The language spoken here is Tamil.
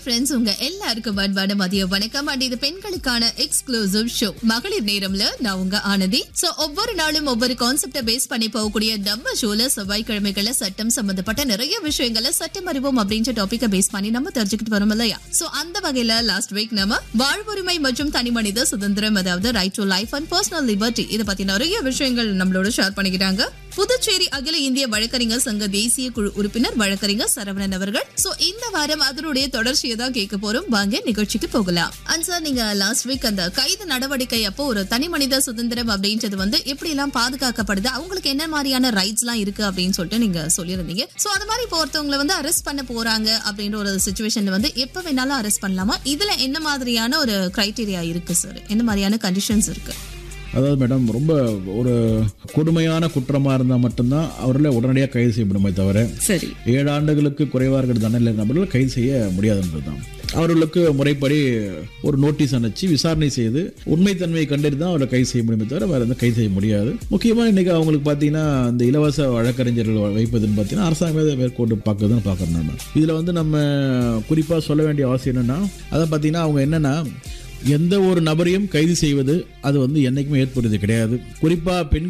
ஹாய் ஃப்ரெண்ட்ஸ் உங்க எல்லாருக்கும் அன்பான மதிய வணக்கம் அண்ட் இது பெண்களுக்கான எக்ஸ்க்ளூசிவ் ஷோ மகளிர் நேரம்ல நான் உங்க ஆனதி சோ ஒவ்வொரு நாளும் ஒவ்வொரு கான்செப்ட பேஸ் பண்ணி போகக்கூடிய நம்ம ஷோல செவ்வாய்க்கிழமைகள சட்டம் சம்பந்தப்பட்ட நிறைய விஷயங்களை சட்டம் அறிவோம் அப்படின்ற டாபிக்க பேஸ் பண்ணி நம்ம தெரிஞ்சுக்கிட்டு வரோம் இல்லையா சோ அந்த வகையில லாஸ்ட் வீக் நம்ம வாழ்வுரிமை மற்றும் தனிமனித சுதந்திரம் அதாவது right to life and personal liberty இதை பத்தி நிறைய விஷயங்கள் நம்மளோட ஷேர் பண்ணிக்கிட்டாங்க புதுச்சேரி அகில இந்திய வழக்கறிஞர் சங்க தேசிய குழு உறுப்பினர் வழக்கறிஞர் சரவணன் அவர்கள் சோ இந்த வாரம் அதனுடைய தொடர்ச்சியை தான் கேட்க போறோம் வாங்க நிகழ்ச்சிக்கு போகலாம் அண்ட் சார் நீங்க லாஸ்ட் வீக் அந்த கைது நடவடிக்கை அப்போ ஒரு தனி மனித சுதந்திரம் அப்படின்றது வந்து எப்படி எல்லாம் பாதுகாக்கப்படுது அவங்களுக்கு என்ன மாதிரியான ரைட்ஸ் எல்லாம் இருக்கு அப்படின்னு சொல்லிட்டு நீங்க சொல்லியிருந்தீங்க சோ அது மாதிரி இப்போ ஒருத்தவங்களை வந்து அரெஸ்ட் பண்ண போறாங்க அப்படின்ற ஒரு சுச்சுவேஷன்ல வந்து எப்ப வேணாலும் அரெஸ்ட் பண்ணலாமா இதுல என்ன மாதிரியான ஒரு கிரைட்டீரியா இருக்கு சார் என்ன மாதிரியான கண்டிஷன்ஸ் இருக்கு அதாவது மேடம் ரொம்ப ஒரு கொடுமையான குற்றமாக இருந்தால் மட்டும்தான் அவர்களை உடனடியாக கைது செய்யப்படுமே தவிர சரி ஏழு ஆண்டுகளுக்கு குறைவாக இருக்கிற தண்டனை நபர்களை கைது செய்ய முடியாதுன்றது தான் அவர்களுக்கு முறைப்படி ஒரு நோட்டீஸ் அனுப்பிச்சு விசாரணை செய்து உண்மைத்தன்மையை கண்டறிந்து தான் அவரை கைது செய்ய முடியுமே தவிர வேறு எந்த கைது செய்ய முடியாது முக்கியமாக இன்றைக்கி அவங்களுக்கு பார்த்தீங்கன்னா இந்த இலவச வழக்கறிஞர்கள் வைப்பதுன்னு பார்த்தீங்கன்னா அரசாங்கமே மேற்கொண்டு பார்க்குறதுன்னு பார்க்குறோம் நம்ம இதில் வந்து நம்ம குறிப்பாக சொல்ல வேண்டிய அவசியம் என்னென்னா அதை பார்த்தீங்கன்னா அவங்க என்னென்னா எந்த ஒரு நபரையும் கைது செய்வது அது வந்து என்றைக்குமே ஏற்படுறது கிடையாது குறிப்பாக பெண்